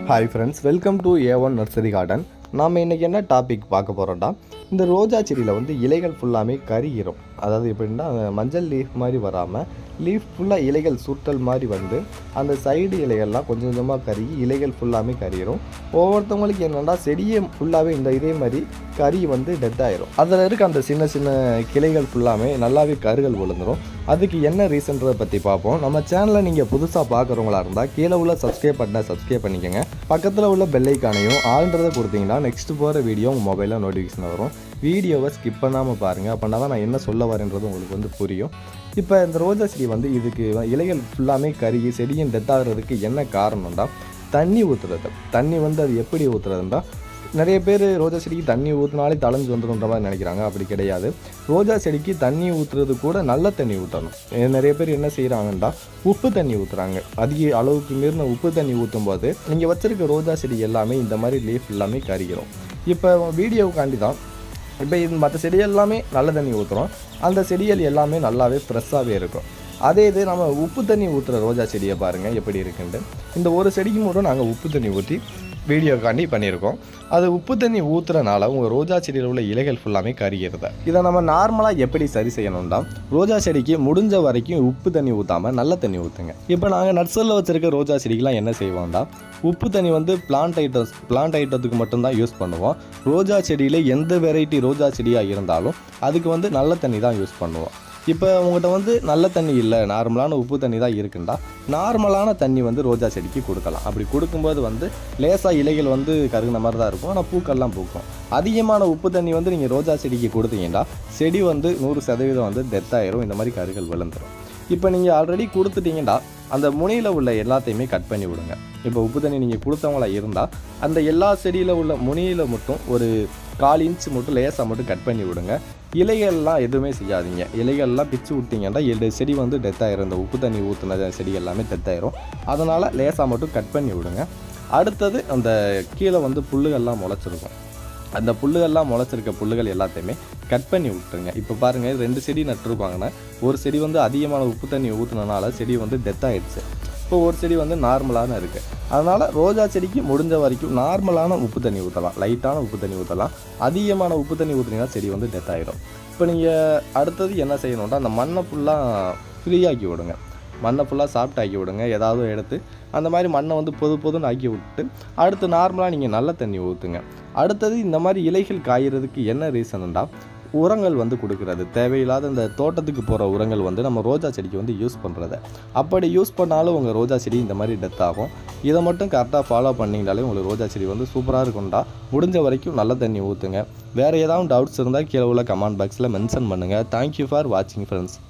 hi friends welcome to A one nursery garden நாம் இன்றைக்கி என்ன டாபிக் பார்க்க போகிறோம்டா இந்த ரோஜா செடியில் வந்து இலைகள் ஃபுல்லாமே கருகிரும் அதாவது எப்படின்னா அந்த மஞ்சள் லீஃப் மாதிரி வராமல் லீஃப் ஃபுல்லாக இலைகள் சுட்டல் மாதிரி வந்து அந்த சைடு இலைகள்லாம் கொஞ்சம் கொஞ்சமாக கருகி இலைகள் ஃபுல்லாமே கரியிரும் ஒவ்வொருத்தவங்களுக்கு என்னென்னா செடியை ஃபுல்லாகவே இந்த இதே மாதிரி கறி வந்து டெத் ஆயிரும் அதில் இருக்க அந்த சின்ன சின்ன கிளைகள் ஃபுல்லாமே நல்லாவே கருகள் விழுந்துரும் அதுக்கு என்ன ரீசன்றதை பற்றி பார்ப்போம் நம்ம சேனலை நீங்கள் புதுசாக பார்க்குறவங்களா இருந்தால் கீழே உள்ள சப்ஸ்கிரைப் பட்டனை சப்ஸ்கிரைப் பண்ணிக்கோங்க பக்கத்தில் உள்ள பெல்லைக்கானையும் ஆள்ன்றதை கொடுத்தீங்கன்னா நெக்ஸ்ட் போகிற வீடியோ உங்கள் மொபைலில் நோட்டிஃபிகேஷன் வரும் வீடியோவை ஸ்கிப் பண்ணாமல் பாருங்கள் அப்படின்னா தான் நான் என்ன சொல்ல வரேன்றது உங்களுக்கு வந்து புரியும் இப்போ இந்த ரோஜா செடி வந்து இதுக்கு வ- இலைகள் ஃபுல்லாமே கருகி செடியும் டெத் ஆகுறதுக்கு என்ன காரணம்டா தண்ணி ஊற்றுறது தண்ணி வந்து அது எப்படி ஊற்றுறதுன்றா நிறைய பேர் ரோஜா செடிக்கு தண்ணி ஊற்றினாலே தளைஞ்சு வந்துடும்ன்ற மாதிரி நினைக்கிறாங்க அப்படி கிடையாது ரோஜா செடிக்கு தண்ணி ஊற்றுறது கூட நல்ல தண்ணி ஊற்றணும் ஏ- நிறைய பேர் என்ன செய்கிறாங்கன்னா உப்பு தண்ணி ஊற்றுறாங்க அதிக அளவுக்கு மீறின உப்பு தண்ணி ஊற்றும் போது நீங்கள் வச்சிருக்க ரோஜா செடி எல்லாமே இந்த மாதிரி லீஃப் எல்லாமே கருகிறோம் இப்போ வீடியோவுக்காண்டி தான் இப்போ இது மற்ற செடி எல்லாமே நல்ல தண்ணி ஊற்றுறோம் அந்த செடிகள் எல்லாமே நல்லாவே ஃப்ரெஷ்ஷாகவே இருக்கும் அதே இது நம்ம உப்பு தண்ணி ஊற்றுற ரோஜா செடியை பாருங்கள் எப்படி இருக்குன்ட்டு இந்த ஒரு செடிக்கு மட்டும் நாங்கள் உப்பு தண்ணி ஊற்றி வீடியோக்காண்டி பண்ணியிருக்கோம் அது உப்பு தண்ணி ஊற்றுறனால உங்கள் ரோஜா செடியில் உள்ள இலைகள் ஃபுல்லாமே கருகிறது இதை நம்ம நார்மலாக எப்படி சரி செய்யணும்னா ரோஜா செடிக்கு முடிஞ்ச வரைக்கும் உப்பு தண்ணி ஊற்றாமல் நல்ல தண்ணி ஊற்றுங்க இப்போ நாங்கள் நர்சரியில் வச்சுருக்க ரோஜா செடிக்கெலாம் என்ன செய்வோம்னா உப்பு தண்ணி வந்து பிளான்ட் ஐட்டம்ஸ் பிளான்ட் ஐட்டத்துக்கு மட்டும்தான் யூஸ் பண்ணுவோம் ரோஜா செடியில் எந்த வெரைட்டி ரோஜா செடியாக இருந்தாலும் அதுக்கு வந்து நல்ல தண்ணி தான் யூஸ் பண்ணுவோம் இப்போ உங்கள்கிட்ட வந்து நல்ல தண்ணி இல்லை நார்மலான உப்பு தண்ணி தான் இருக்குண்டா நார்மலான தண்ணி வந்து ரோஜா செடிக்கு கொடுக்கலாம் அப்படி கொடுக்கும்போது வந்து லேசாக இலைகள் வந்து கருகின மாதிரி தான் இருக்கும் ஆனால் பூக்கள்லாம் பூக்கும் அதிகமான உப்பு தண்ணி வந்து நீங்கள் ரோஜா செடிக்கு கொடுத்தீங்கன்னா செடி வந்து நூறு சதவீதம் வந்து டெத் ஆயிரும் இந்த மாதிரி கருகள் விழுந்துரும் இப்போ நீங்கள் ஆல்ரெடி கொடுத்துட்டீங்கன்னா அந்த முனையில் உள்ள எல்லாத்தையுமே கட் பண்ணி விடுங்க இப்போ உப்பு தண்ணி நீங்கள் கொடுத்தவங்களா இருந்தால் அந்த எல்லா செடியில் உள்ள முனியில் மட்டும் ஒரு கால் இன்ச் மட்டும் லேசாக மட்டும் கட் பண்ணி விடுங்க இலைகள்லாம் எதுவுமே செய்யாதீங்க இலைகள்லாம் பிச்சு விட்டீங்கன்னா எடு செடி வந்து டெத் ஆயிரும் இந்த உப்பு தண்ணி ஊற்றுன செடி எல்லாமே டெத் ஆயிரும் அதனால் லேசாக மட்டும் கட் பண்ணி விடுங்க அடுத்தது அந்த கீழே வந்து புல்லுகள்லாம் முளைச்சிருக்கும் அந்த புல்லுகள்லாம் முளைச்சிருக்க புல்லுகள் எல்லாத்தையுமே கட் பண்ணி விட்டுருங்க இப்போ பாருங்கள் ரெண்டு செடி நட்டுருப்பாங்கன்னா ஒரு செடி வந்து அதிகமான உப்பு தண்ணி ஊற்றுனனால செடி வந்து டெத் ஆயிடுச்சு இப்போ ஒரு செடி வந்து நார்மலான இருக்குது அதனால் ரோஜா செடிக்கு முடிஞ்ச வரைக்கும் நார்மலான உப்பு தண்ணி ஊற்றலாம் லைட்டான உப்பு தண்ணி ஊற்றலாம் அதிகமான உப்பு தண்ணி ஊற்றுனீங்கன்னா செடி வந்து டெத் ஆயிடும் இப்போ நீங்கள் அடுத்தது என்ன செய்யணும்னா அந்த மண்ணை ஃபுல்லாக ஃப்ரீயாக்கி விடுங்க மண்ணை ஃபுல்லாக சாப்பிட்டு ஆக்கி விடுங்க ஏதாவது எடுத்து அந்த மாதிரி மண்ணை வந்து பொது பொதுன்னு ஆக்கி விட்டு அடுத்து நார்மலாக நீங்கள் நல்ல தண்ணி ஊற்றுங்க அடுத்தது இந்த மாதிரி இலைகள் காயறதுக்கு என்ன ரீசனுண்டா உரங்கள் வந்து கொடுக்குறது தேவையில்லாத இந்த தோட்டத்துக்கு போகிற உரங்கள் வந்து நம்ம ரோஜா செடிக்கு வந்து யூஸ் பண்ணுறது அப்படி யூஸ் பண்ணாலும் உங்கள் ரோஜா செடி இந்த மாதிரி டெத் ஆகும் இதை மட்டும் கரெக்டாக ஃபாலோ பண்ணிங்கனாலே உங்களுக்கு ரோஜா செடி வந்து சூப்பராக இருக்கும்டா முடிஞ்ச வரைக்கும் நல்ல தண்ணி ஊற்றுங்க வேறு ஏதாவது டவுட்ஸ் இருந்தால் கீழே உள்ள கமெண்ட் பாக்ஸில் மென்ஷன் பண்ணுங்கள் தேங்க்யூ ஃபார் வாட்சிங் ஃப்ரெண்ட்ஸ்